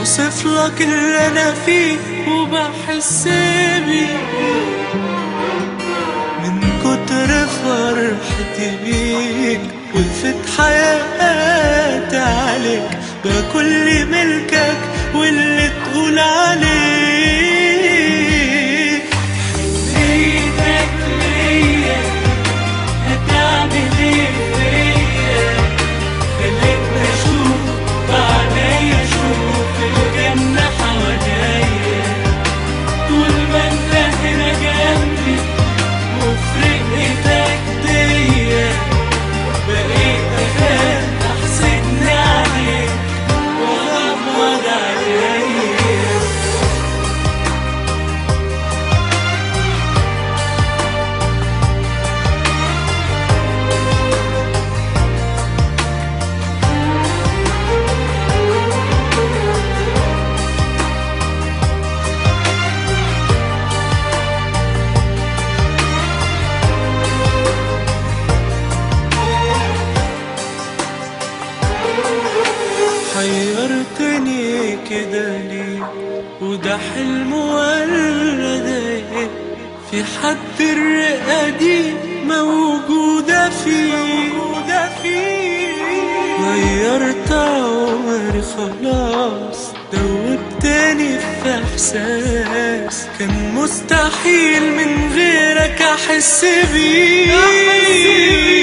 اوصف لك اللي انا فيه وبحس بيه من كتر فرحتي بيك وقفت حياتي عليك بكل ملكك واللي تقول عليه حنيتك ليا هتعمل ايه فيا خليتني اشوف بعينيا اشوف الجنة حواليا طول ما انت هنا جنبي وفي رقتك ديا بقيت اخاف احسدني عليك واغمض عينيا حيرتني كده ليه وده حلم ولا ده إيه؟ في حد الرئة دي موجودة فيه موجودة فيه غيرت عمري خلاص دوبتني في احساس كان مستحيل من غيرك احس بيه